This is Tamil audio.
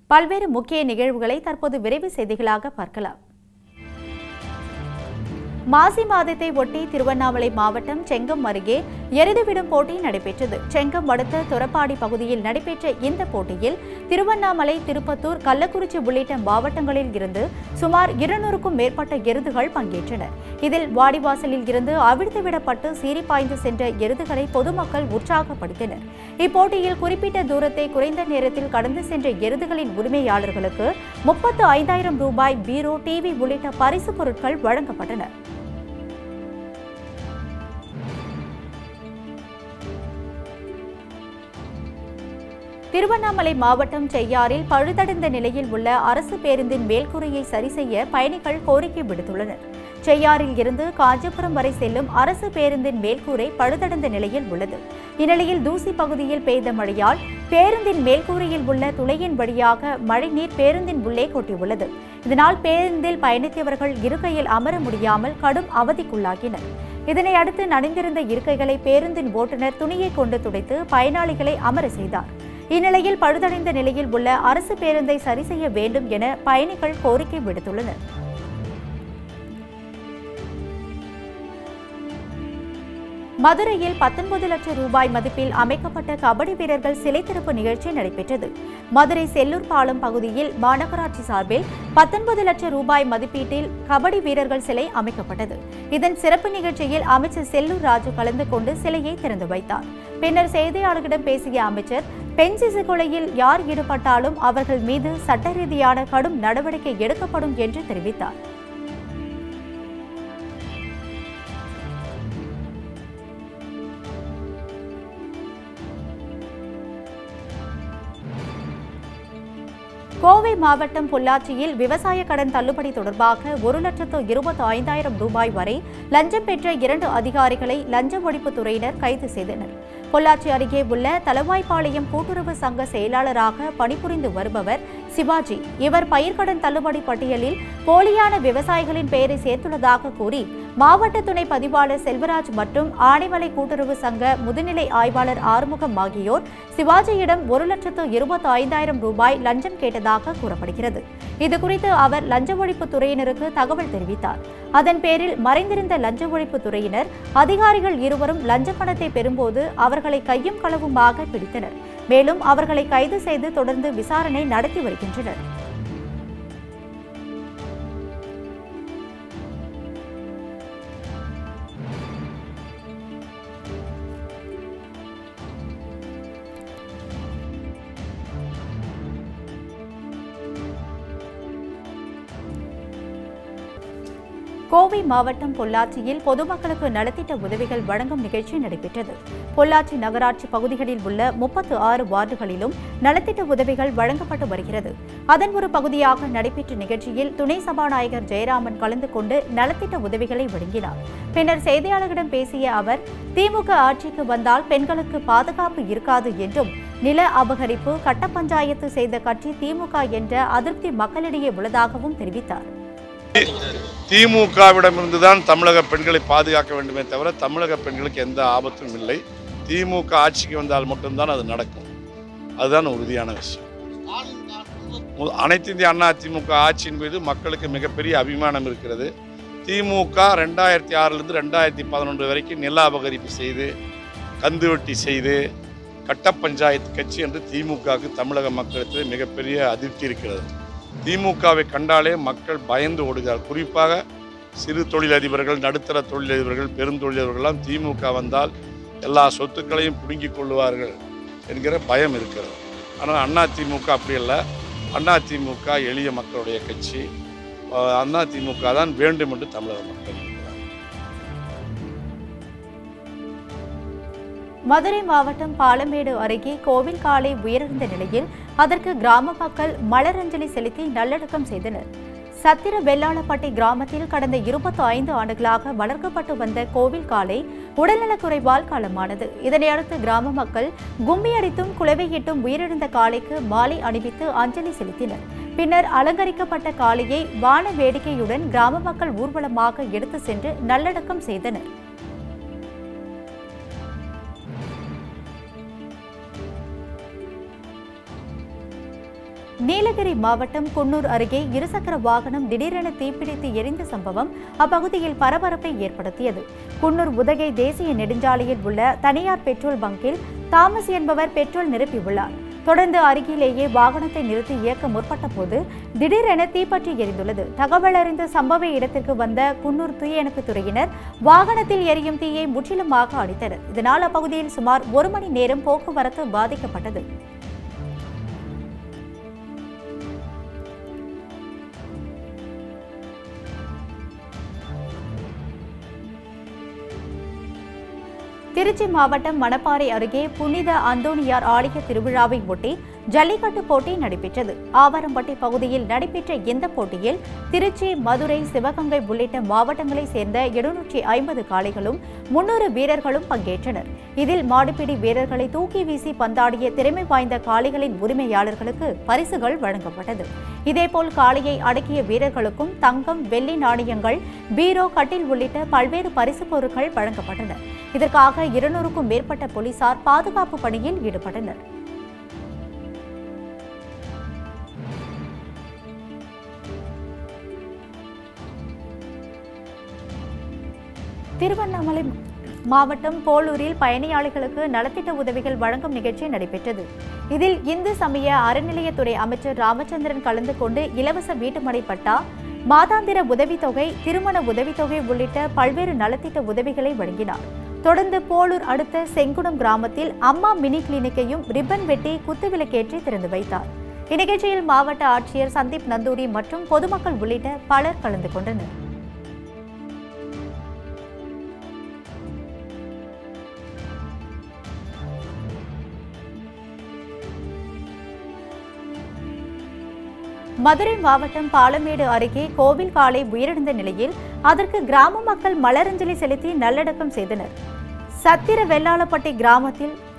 பல்வேறு முக்கிய நிகழ்வுகளை தற்போது விரைவு செய்திகளாக பார்க்கலாம் மாசி மாதத்தை ஒட்டி திருவண்ணாமலை மாவட்டம் செங்கம் அருகே எருதுவிடும் போட்டி நடைபெற்றது செங்கம் அடுத்த துரப்பாடி பகுதியில் நடைபெற்ற இந்த போட்டியில் திருவண்ணாமலை திருப்பத்தூர் கள்ளக்குறிச்சி உள்ளிட்ட மாவட்டங்களில் இருந்து சுமார் இருநூறுக்கும் மேற்பட்ட எருதுகள் பங்கேற்றன இதில் வாடிவாசலில் இருந்து அவிழ்த்து விடப்பட்டு சீறி பாய்ந்து சென்ற எருதுகளை பொதுமக்கள் உற்சாகப்படுத்தினர் இப்போட்டியில் குறிப்பிட்ட தூரத்தை குறைந்த நேரத்தில் கடந்து சென்ற எருதுகளின் உரிமையாளர்களுக்கு முப்பத்து ஐந்தாயிரம் ரூபாய் பீரோ டிவி உள்ளிட்ட பரிசு பொருட்கள் வழங்கப்பட்டன திருவண்ணாமலை மாவட்டம் செய்யாறில் பழுதடைந்த நிலையில் உள்ள அரசு பேருந்தின் மேல்கூரையை சரி செய்ய பயணிகள் கோரிக்கை விடுத்துள்ளனர் செய்யாறில் இருந்து காஞ்சிபுரம் வரை செல்லும் அரசு பேருந்தின் மேல்கூரை பழுதடைந்த நிலையில் உள்ளது இந்நிலையில் தூசி பகுதியில் பெய்த மழையால் பேருந்தின் மேல்கூரையில் உள்ள துளையின் வழியாக மழைநீர் பேருந்தின் உள்ளே கொட்டியுள்ளது இதனால் பேருந்தில் பயணித்தவர்கள் இருக்கையில் அமர முடியாமல் கடும் அவதிக்குள்ளாகினர் இதனை அடுத்து நனைந்திருந்த இருக்கைகளை பேருந்தின் ஓட்டுநர் துணியை கொண்டு துடைத்து பயனாளிகளை அமர செய்தார் இந்நிலையில் பழுதடைந்த நிலையில் உள்ள அரசு பேருந்தை சரி செய்ய வேண்டும் என பயணிகள் கோரிக்கை விடுத்துள்ளனர் மதுரையில் பத்தொன்பது லட்சம் ரூபாய் மதிப்பில் அமைக்கப்பட்ட கபடி வீரர்கள் சிலை திறப்பு நிகழ்ச்சி நடைபெற்றது மதுரை செல்லூர் பாலம் பகுதியில் மாநகராட்சி சார்பில் பத்தொன்பது லட்சம் ரூபாய் மதிப்பீட்டில் கபடி வீரர்கள் சிலை அமைக்கப்பட்டது இதன் சிறப்பு நிகழ்ச்சியில் அமைச்சர் செல்லூர் ராஜு கலந்து கொண்டு சிலையை திறந்து வைத்தார் பின்னர் செய்தியாளர்களிடம் பேசிய அமைச்சர் பெண் சிசு கொலையில் யார் ஈடுபட்டாலும் அவர்கள் மீது சட்ட ரீதியான கடும் நடவடிக்கை எடுக்கப்படும் என்று தெரிவித்தார் கோவை மாவட்டம் பொள்ளாச்சியில் விவசாய கடன் தள்ளுபடி தொடர்பாக ஒரு லட்சத்து இருபத்தி ஐந்தாயிரம் ரூபாய் வரை லஞ்சம் பெற்ற இரண்டு அதிகாரிகளை லஞ்ச ஒழிப்புத் துறையினர் கைது செய்தனர் பொள்ளாச்சி அருகே உள்ள தலவாய்ப்பாளையம் கூட்டுறவு சங்க செயலாளராக பணிபுரிந்து வருபவர் சிவாஜி இவர் பயிர்க்கடன் தள்ளுபடி பட்டியலில் போலியான விவசாயிகளின் பெயரை சேர்த்துள்ளதாக கூறி மாவட்ட துணை பதிவாளர் செல்வராஜ் மற்றும் ஆனைமலை கூட்டுறவு சங்க முதுநிலை ஆய்வாளர் ஆறுமுகம் ஆகியோர் சிவாஜியிடம் ஒரு லட்சத்து இருபத்தி ஐந்தாயிரம் ரூபாய் லஞ்சம் கேட்டதாக கூறப்படுகிறது இதுகுறித்து அவர் லஞ்ச ஒழிப்பு துறையினருக்கு தகவல் தெரிவித்தார் அதன் பேரில் மறைந்திருந்த லஞ்ச ஒழிப்பு துறையினர் அதிகாரிகள் இருவரும் லஞ்ச பணத்தை பெறும்போது அவர்களை கையும் களவுமாக பிடித்தனர் மேலும் அவர்களை கைது செய்து தொடர்ந்து விசாரணை நடத்தி வருகின்றனர் கோவை மாவட்டம் பொள்ளாச்சியில் பொதுமக்களுக்கு நலத்திட்ட உதவிகள் வழங்கும் நிகழ்ச்சி நடைபெற்றது பொள்ளாச்சி நகராட்சி பகுதிகளில் உள்ள முப்பத்து ஆறு வார்டுகளிலும் நலத்திட்ட உதவிகள் வழங்கப்பட்டு வருகிறது அதன் ஒரு பகுதியாக நடைபெற்ற நிகழ்ச்சியில் துணை சபாநாயகர் ஜெயராமன் கலந்து கொண்டு நலத்திட்ட உதவிகளை வழங்கினார் பின்னர் செய்தியாளர்களிடம் பேசிய அவர் திமுக ஆட்சிக்கு வந்தால் பெண்களுக்கு பாதுகாப்பு இருக்காது என்றும் நில அபகரிப்பு கட்ட பஞ்சாயத்து செய்த கட்சி திமுக என்ற அதிருப்தி மக்களிடையே உள்ளதாகவும் தெரிவித்தார் திமுகவிடமிருந்து தான் தமிழக பெண்களை பாதுகாக்க வேண்டுமே தவிர தமிழக பெண்களுக்கு எந்த ஆபத்தும் இல்லை திமுக ஆட்சிக்கு வந்தால் மட்டும்தான் அது நடக்கும் அதுதான் உறுதியான விஷயம் மு- அனைத்து இந்திய அண்ணா திமுக ஆட்சியின் மீது மக்களுக்கு மிகப்பெரிய அபிமானம் இருக்கிறது திமுக ரெண்டாயிரத்தி ஆறிலிருந்து ரெண்டாயிரத்தி பதினொன்று வரைக்கும் நில அபகரிப்பு செய்து கந்து வெட்டி செய்து கட்ட பஞ்சாயத்து கட்சி என்று திமுகவுக்கு தமிழக மக்களுக்கு மிகப்பெரிய அதிருப்தி இருக்கிறது திமுகவை கண்டாலே மக்கள் பயந்து ஓடுகிறார் குறிப்பாக சிறு தொழிலதிபர்கள் நடுத்தர தொழிலதிபர்கள் பெருந்தொழிலதிபர்கள்லாம் திமுக வந்தால் எல்லா சொத்துக்களையும் பிடுங்கிக் கொள்வார்கள் என்கிற பயம் இருக்கிறது ஆனால் அண்ணா திமுக அப்படி இல்லை அண்ணா திமுக எளிய மக்களுடைய கட்சி அஹ் அண்ணா திமுக தான் வேண்டும் என்று தமிழக மக்கள் இருக்கிறார் மதுரை மாவட்டம் பாலமேடு அருகே கோவில் காலை உயிரிழந்த நிலையில் அதற்கு கிராம மக்கள் மலரஞ்சலி செலுத்தி நல்லடக்கம் செய்தனர் சத்திர வெள்ளாளப்பட்டி கிராமத்தில் கடந்த இருபத்தி ஐந்து ஆண்டுகளாக வளர்க்கப்பட்டு வந்த கோவில் காலை உடல்நலக்குறைவால் காலமானது இதனையடுத்து கிராம மக்கள் கும்மியடித்தும் குலவையிட்டும் உயிரிழந்த காளைக்கு மாலை அணிவித்து அஞ்சலி செலுத்தினர் பின்னர் அலங்கரிக்கப்பட்ட காளையை வான வேடிக்கையுடன் கிராம மக்கள் ஊர்வலமாக எடுத்து சென்று நல்லடக்கம் செய்தனர் நீலகிரி மாவட்டம் குன்னூர் அருகே இருசக்கர வாகனம் திடீரென தீப்பிடித்து எரிந்த சம்பவம் அப்பகுதியில் பரபரப்பை ஏற்படுத்தியது குன்னூர் உதகை தேசிய நெடுஞ்சாலையில் உள்ள தனியார் பெட்ரோல் பங்கில் தாமஸ் என்பவர் பெட்ரோல் நிரப்பியுள்ளார் தொடர்ந்து அருகிலேயே வாகனத்தை நிறுத்தி இயக்க முற்பட்ட போது திடீரென தீப்பற்றி எரிந்துள்ளது தகவல் அறிந்த சம்பவ இடத்திற்கு வந்த குன்னூர் தீயணைப்பு துறையினர் வாகனத்தில் எரியும் தீயை முற்றிலுமாக அடித்தனர் இதனால் அப்பகுதியில் சுமார் ஒரு மணி நேரம் போக்குவரத்து பாதிக்கப்பட்டது திருச்சி மாவட்டம் மணப்பாறை அருகே புனித அந்தோணியார் ஆலய திருவிழாவை ஒட்டி ஜல்லிக்கட்டு போட்டி நடைபெற்றது ஆவாரம்பட்டி பகுதியில் நடைபெற்ற இந்த போட்டியில் திருச்சி மதுரை சிவகங்கை உள்ளிட்ட மாவட்டங்களைச் சேர்ந்த இருநூற்றி ஐம்பது காளைகளும் முன்னூறு வீரர்களும் பங்கேற்றனர் இதில் மாடுபிடி வீரர்களை தூக்கி வீசி பந்தாடிய திறமை வாய்ந்த காளைகளின் உரிமையாளர்களுக்கு பரிசுகள் வழங்கப்பட்டது இதேபோல் காளையை அடக்கிய வீரர்களுக்கும் தங்கம் வெள்ளி நாணயங்கள் பீரோ கட்டில் உள்ளிட்ட பல்வேறு பரிசுப் பொருட்கள் வழங்கப்பட்டன இதற்காக இருநூறுக்கும் மேற்பட்ட போலீசார் பாதுகாப்பு பணியில் ஈடுபட்டனர் திருவண்ணாமலை மாவட்டம் போலூரில் பயணியாளிகளுக்கு நலத்திட்ட உதவிகள் வழங்கும் நிகழ்ச்சி நடைபெற்றது இதில் இந்து சமய அறநிலையத்துறை அமைச்சர் ராமச்சந்திரன் கலந்து கொண்டு இலவச வீட்டுமனை பட்டா மாதாந்திர உதவித்தொகை திருமண உதவித்தொகை உள்ளிட்ட பல்வேறு நலத்திட்ட உதவிகளை வழங்கினார் தொடர்ந்து போலூர் அடுத்த செங்குணம் கிராமத்தில் அம்மா மினி கிளினிக்கையும் ரிப்பன் வெட்டி குத்துவிளக்கேற்றி திறந்து வைத்தார் இந்நிகழ்ச்சியில் மாவட்ட ஆட்சியர் சந்தீப் நந்தூரி மற்றும் பொதுமக்கள் உள்ளிட்ட பலர் கலந்து கொண்டனர் மதுரை மாவட்டம் பாலமேடு அருகே கோவில் காளை உயிரிழந்த நிலையில் அதற்கு கிராம மக்கள் மலரஞ்சலி செலுத்தி நல்லடக்கம் செய்தனர் சத்திர வெள்ளாளப்பட்டி கிராமத்தில்